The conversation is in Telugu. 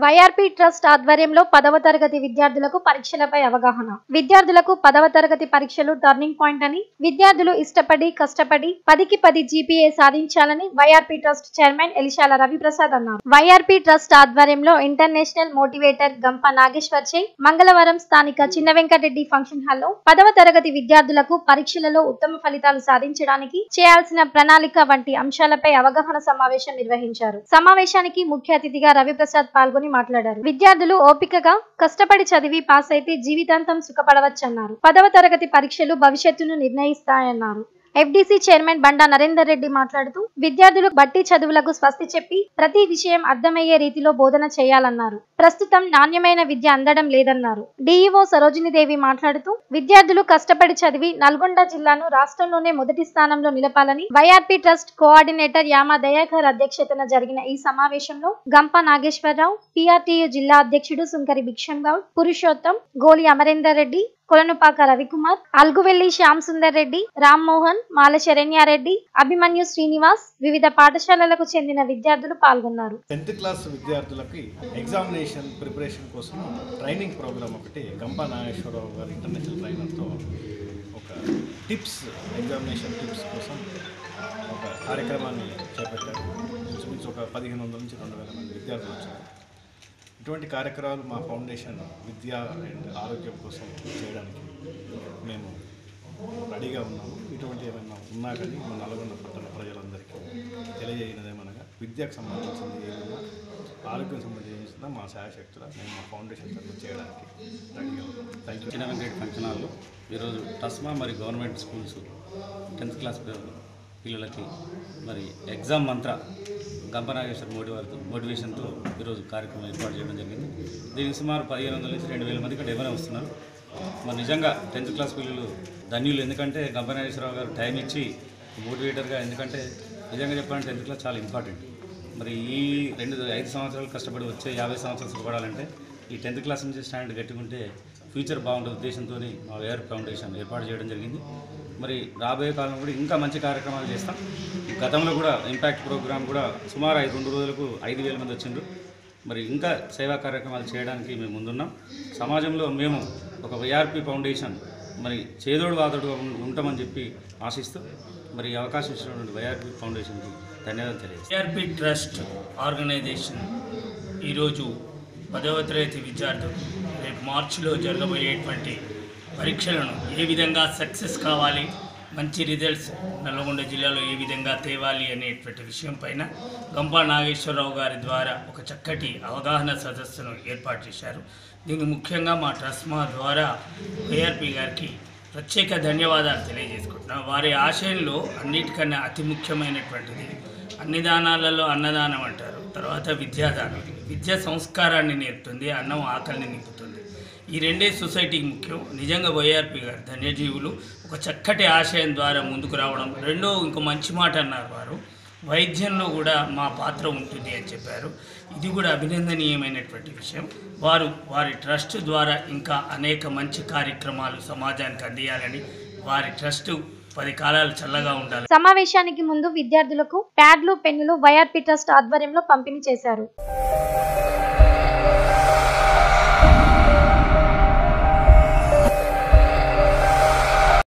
వైఆర్పీ ట్రస్ట్ ఆధ్వర్యంలో పదవ తరగతి విద్యార్థులకు పరీక్షలపై అవగాహన విద్యార్థులకు పదవ తరగతి పరీక్షలు టర్నింగ్ పాయింట్ అని విద్యార్థులు ఇష్టపడి కష్టపడి పదికి పది జీపీఏ సాధించాలని YRP trust chairman Elishala Raviprasad అన్నారు వైఆర్పీ ట్రస్ట్ ఆధ్వర్యంలో ఇంటర్నేషనల్ మోటివేటర్ గంప నాగేశ్వర్ చే మంగళవారం స్థానిక చిన్న వెంకటరెడ్డి ఫంక్షన్ హాల్లో పదవ తరగతి విద్యార్థులకు పరీక్షలలో ఉత్తమ ఫలితాలు సాధించడానికి చేయాల్సిన ప్రణాళిక వంటి అంశాలపై అవగాహన సమావేశం నిర్వహించారు సమావేశానికి ముఖ్య అతిథిగా రవిప్రసాద్ పాల్గొని మాట్లాడారు విద్యార్థులు ఓపికగా కష్టపడి చదివి పాస్ అయితే జీవితాంతం సుఖపడవచ్చన్నారు పదవ తరగతి పరీక్షలు భవిష్యత్తును నిర్ణయిస్తాయన్నారు ఎఫ్డీసీ చైర్మన్ బండా నరేందర్ రెడ్డి మాట్లాడుతూ విద్యార్థులు బట్టి చదువులకు స్వస్తి చెప్పి ప్రతి విషయం అర్థమయ్యే రీతిలో బోధన చేయాలన్నారు ప్రస్తుతం నాణ్యమైన విద్య అందడం లేదన్నారు డీఈఓ సరోజినీదేవి మాట్లాడుతూ విద్యార్థులు కష్టపడి చదివి నల్గొండ జిల్లాను రాష్ట్రంలోనే మొదటి స్థానంలో నిలపాలని YRP trust coordinator Yama Dayakar అధ్యక్షతన జరిగిన ఈ సమావేశంలో గంప నాగేశ్వరరావు పిఆర్టీయు జిల్లా అధ్యక్షుడు సుంకరి భిక్షం గౌడ్ పురుషోత్తం గోలి అమరేందర్ రెడ్డి కొలనుపాక రవికుమార్ అల్గువెల్లి శ్యామ్ సుందర్ రెడ్డి రామ్మోహన్ మాల శరణ్యారెడ్డి అభిమన్యు శ్రీనివాస్ వివిధ పాఠశాలలకు చెందిన విద్యార్థులు పాల్గొన్నారు టెన్త్ క్లాస్ విద్యార్థులకి ఎగ్జామినేషన్ ప్రిపరేషన్ కోసం ట్రైనింగ్ ప్రోగ్రామ్ ఒకటి గంపా నాగేశ్వరరావు గారు ఇంటర్నేషనల్ ట్రైనర్తో ఒక టిప్స్ ఎగ్జామినేషన్ టిప్స్ కోసం ఒక కార్యక్రమాన్ని చేపట్టారు ఇంచుమించు ఒక పదిహేను వందల నుంచి రెండు వేల మంది విద్యార్థులు వచ్చారు ఇటువంటి కార్యక్రమాలు మా ఫౌండేషన్ విద్య అండ్ ఆరోగ్యం కోసం చేయడానికి మేము రెడీగా ఉన్నాము ఇటువంటి ఏమైనా ఉన్నా కానీ మన నల్గొండ పట్టణ ప్రజలందరికీ తెలియజేయనదేమనగా విద్యకు సంబంధించింది ఏమైనా ఆరోగ్యం సంబంధించిన మా శాయశక్తుల మేము మా ఫౌండేషన్ తరఫున చేయడానికి రెడీగా ఉన్నాం థ్యాంక్ యూ చిన్న వెంకట ఫంక్షన్ హాల్లో ఈరోజు టస్మా మరి గవర్నమెంట్ స్కూల్స్ టెన్త్ క్లాస్ పిల్ల- పిల్లలకి మరి ఎగ్జామ్ మంత్ర గంపనాగేశ్వర మోటివారితో మోటివేషన్తో ఈరోజు కార్యక్రమం ఏర్పాటు చేయడం జరిగింది దీనికి సుమారు పదిహేను వందల నుంచి రెండు వేల మందికి ఇక్కడ ఎవరైనా వస్తున్నారు మరి నిజంగా టెన్త్ క్లాస్ పిల్లలు ధన్యులు ఎందుకంటే గంపనాగేశ్వరరావు గారు టైం ఇచ్చి మోటివేటర్గా ఎందుకంటే నిజంగా చెప్పాలంటే టెన్త్ క్లాస్ చాలా ఇంపార్టెంట్ మరి ఈ రెండు ఐదు సంవత్సరాలు కష్టపడి వచ్చే యాభై సంవత్సరాలు సుఖపడాలంటే ఈ టెన్త్ క్లాస్ నుంచి స్టాండ్ కట్టుకుంటే ఫ్యూచర్ బాగుంటుంది ఉద్దేశంతో మా వేర్ ఫౌండేషన్ ఏర్పాటు చేయడం జరిగింది మరి రాబోయే కాలంలో కూడా ఇంకా మంచి కార్యక్రమాలు చేస్తాం గతంలో కూడా ఇంపాక్ట్ ప్రోగ్రామ్ కూడా సుమారు ఐదు రెండు రోజులకు ఐదు వేల మంది వచ్చిండ్రు మరి ఇంకా సేవా కార్యక్రమాలు చేయడానికి మేము ముందున్నాం సమాజంలో మేము ఒక వైఆర్పి ఫౌండేషన్ మరి చేదోడు వాదోడుగా ఉం- ఉంటామని చెప్పి ఆశిస్తూ మరి ఈ అవకాశం ఇచ్చినటువంటి వైఆర్పి ఫౌండేషన్కి ధన్యవాదాలు తెలియజేస్తాను ఏఆర్పి ట్రస్ట్ ఆర్గనైజేషన్ ఈరోజు పదవ తరగతి విద్యార్థులు రేపు మార్చిలో జరగబోయేటువంటి పరీక్షలను ఏ విధంగా సక్సెస్ కావాలి మంచి రిజల్ట్స్ నల్లగొండ జిల్లాలో ఏ విధంగా తేవాలి అనేటువంటి విషయం పైన గంపా నాగేశ్వరరావు గారి ద్వారా ఒక చక్కటి అవగాహన సదస్సును ఏర్పాటు చేశారు దీనికి ముఖ్యంగా మా ట్రస్మా ద్వారా ఏఆర్పి గారికి ప్రత్యేక ధన్యవాదాలు తెలియజేసుకుంటున్నాం వారి ఆశయంలో అన్నిటికన్నా అతి ముఖ్యమైనటువంటిది అన్ని దానాలలో అన్నదానం అంటారు తర్వాత విద్యాదానం విద్య సంస్కారాన్ని నేర్పుతుంది అన్నం ఆకలిని నింపుతుంది ఈ రెండే సొసైటీకి ముఖ్యం నిజంగా వైఆర్పి గారు ధన్యజీవులు ఒక చక్కటి ఆశయం ద్వారా ముందుకు రావడం రెండో ఇంకో మంచి మాట అన్నారు వారు వైద్యంలో కూడా మా పాత్ర ఉంటుంది అని చెప్పారు ఇది కూడా అభినందనీయమైనటువంటి విషయం వారు వారి ట్రస్ట్ ద్వారా ఇంకా అనేక మంచి కార్యక్రమాలు సమాజానికి అందియాలని వారి ట్రస్ట్ పది కాలాలు చల్లగా ఉండాలి సమావేశానికి ముందు విద్యార్థులకు ప్యాడ్లు పెన్నులు వైఆర్పీ ట్రస్ట్ ఆధ్వర్యంలో పంపిణీ చేశారు